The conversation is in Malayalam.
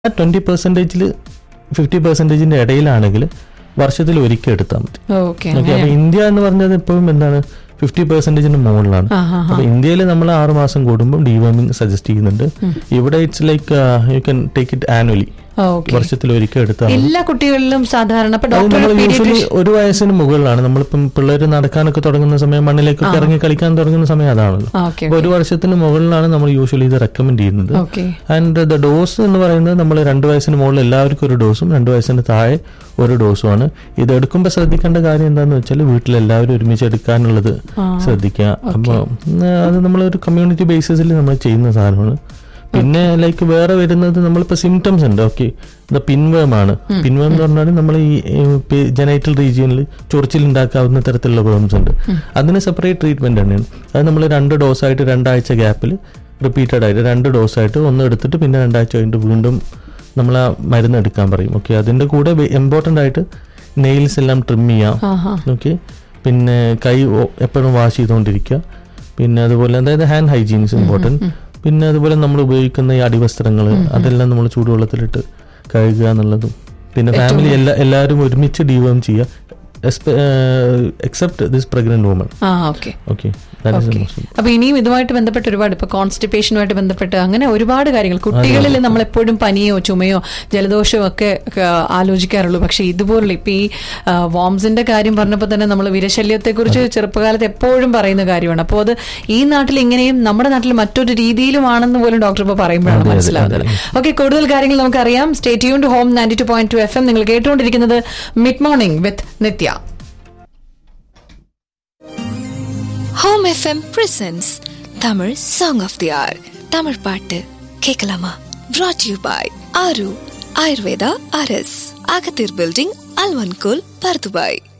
ട്വന്റി പെർസെൻറ്റേജിൽ ഫിഫ്റ്റി പെർസെൻറ്റേജിന്റെ ഇടയിലാണെങ്കിൽ വർഷത്തിൽ ഒരിക്കൽ എടുത്താൽ മതി ഓക്കെ ഓക്കെ അപ്പൊ ഇന്ത്യ എന്ന് പറഞ്ഞത് എപ്പോഴും എന്താണ് ഫിഫ്റ്റി പെർസെന്റേജിന് മുകളിലാണ് അപ്പൊ ഇന്ത്യയിൽ നമ്മൾ ആറ് മാസം കൂടുമ്പോൾ ഡിവേമിംഗ് സജസ്റ്റ് ചെയ്യുന്നുണ്ട് ഇവിടെ it's like you can take it annually okay വർഷത്തിൽ ഒരിക്കൽ എടുത്താൽ മതി. എല്ലാ കുട്ടികളിലും സാധാരണ ഇപ്പൊ അത് ഡോക്ടർ നമ്മൾ യൂഷ്വലി ഒരു വയസ്സിന് മുകളിലാണ് നമ്മളിപ്പം പിള്ളേർ നടക്കാനൊക്കെ തുടങ്ങുന്ന സമയം മണ്ണിലേക്കൊക്കെ ഇറങ്ങി കളിക്കാൻ തുടങ്ങുന്ന സമയം അതാണല്ലോ ഓക്കെ അപ്പൊ ഒരു വർഷത്തിന് മുകളിലാണ് നമ്മൾ യൂഷ്വലി ഇത് റെക്കമെൻഡ് ചെയ്യുന്നത് ഓക്കെ ആൻഡ് ദ ഡോസ് എന്ന് പറയുന്നത് നമ്മൾ രണ്ട് വയസ്സിന് മുകളിൽ എല്ലാവർക്കും ഒരു ഡോസും രണ്ട് വയസ്സിന് താഴെ ഒരു ഡോസുമാണ് ഇത് എടുക്കുമ്പോൾ ശ്രദ്ധിക്കേണ്ട കാര്യം എന്താണെന്ന് വെച്ചാൽ വീട്ടിൽ എല്ലാവരും ഒരുമിച്ച് എടുക്കാനുള്ളത് ശ്രദ്ധിക്കുക അപ്പോൾ അത് നമ്മളൊരു കമ്മ്യൂണിറ്റി ബേസിസിൽ നമ്മൾ ചെയ്യുന്ന സാധനമാണ് പിന്നെ ലൈക്ക് വേറെ വരുന്നത് നമ്മളിപ്പോൾ സിംറ്റംസ് ഉണ്ട് ഓക്കെ ഇത് പിൻവേമാണ് പിൻവേം എന്ന് പറഞ്ഞാൽ നമ്മൾ ഈ ജനൈറ്റൽ റീജിയനിൽ ചൊറിച്ചിൽ ഉണ്ടാക്കാവുന്ന തരത്തിലുള്ള വേംസ് ഉണ്ട് അതിന് സെപ്പറേറ്റ് ട്രീറ്റ്മെന്റ് തന്നെയാണ് അത് നമ്മൾ രണ്ട് ഡോസായിട്ട് രണ്ടാഴ്ച ഗ്യാപ്പിൽ റിപ്പീറ്റഡ് ആയിട്ട് രണ്ട് ഡോസായിട്ട് ഒന്ന് എടുത്തിട്ട് പിന്നെ രണ്ടാഴ്ച കഴിഞ്ഞിട്ട് വീണ്ടും നമ്മൾ ആ മരുന്ന് എടുക്കാൻ പറയും ഓക്കെ അതിന്റെ കൂടെ ഇമ്പോർട്ടൻ്റ് ആയിട്ട് നെയിൽസ് എല്ലാം ട്രിം ചെയ്യാം ആഹാ ഓക്കെ പിന്നെ കൈ എപ്പോഴും വാഷ് ചെയ്തുകൊണ്ടിരിക്കുക പിന്നെ അതുപോലെ അതായത് ഹാൻഡ് ഹൈജീൻസ് ഇമ്പോർട്ടൻറ്റ് പിന്നെ അതുപോലെ നമ്മൾ ഉപയോഗിക്കുന്ന ഈ അടിവസ്ത്രങ്ങൾ അതെല്ലാം നമ്മൾ ചൂടുവെള്ളത്തിലിട്ട് കഴുകുക എന്നുള്ളതും പിന്നെ ഫാമിലി എല്ലാ എല്ലാവരും ഒരുമിച്ച് ഡീവേം ചെയ്യുക except this pregnant woman ah okay okay that is okay most അപ്പൊ ഇനിയും ഇതുമായിട്ട് ബന്ധപ്പെട്ട് ഒരുപാട് ഇപ്പൊ കോൺസ്റ്റിപ്പേഷനുമായിട്ട് ബന്ധപ്പെട്ട് അങ്ങനെ ഒരുപാട് കാര്യങ്ങൾ കുട്ടികളിൽ നമ്മൾ എപ്പോഴും പനിയോ ചുമയോ ജലദോഷമോ ഒക്കെ ഒക്കെ ആലോചിക്കാറുള്ളൂ പക്ഷെ ഇതുപോലുള്ള ഇപ്പൊ ഈ വോംസിന്റെ കാര്യം പറഞ്ഞപ്പോൾ തന്നെ നമ്മൾ വിരശല്യത്തെ കുറിച്ച് ചെറുപ്പകാലത്ത് എപ്പോഴും പറയുന്ന കാര്യമാണ് അപ്പോൾ അത് ഈ നാട്ടിൽ ഇങ്ങനെയും നമ്മുടെ നാട്ടിൽ മറ്റൊരു രീതിയിലുമാണെന്ന് പോലും ഡോക്ടർ ഇപ്പോൾ പറയുമ്പോഴാണ് അതെ, അതെ, മനസ്സിലാവുന്നത് ഓക്കെ കൂടുതൽ കാര്യങ്ങൾ നമുക്കറിയാം stay tune home ninety two point two F M നിങ്ങൾ കേട്ടുകൊണ്ടിരിക്കുന്നത് mid morning with Nithya home FM presents Tamil song of the hour Tamil பாட்டு கேட்கலாமா brought யூ பாய் ஆரு ஆயுர்வேதா அரஸ் அகத்தீர் பில்டிங் அல்வன்கோல் பர்துபாய்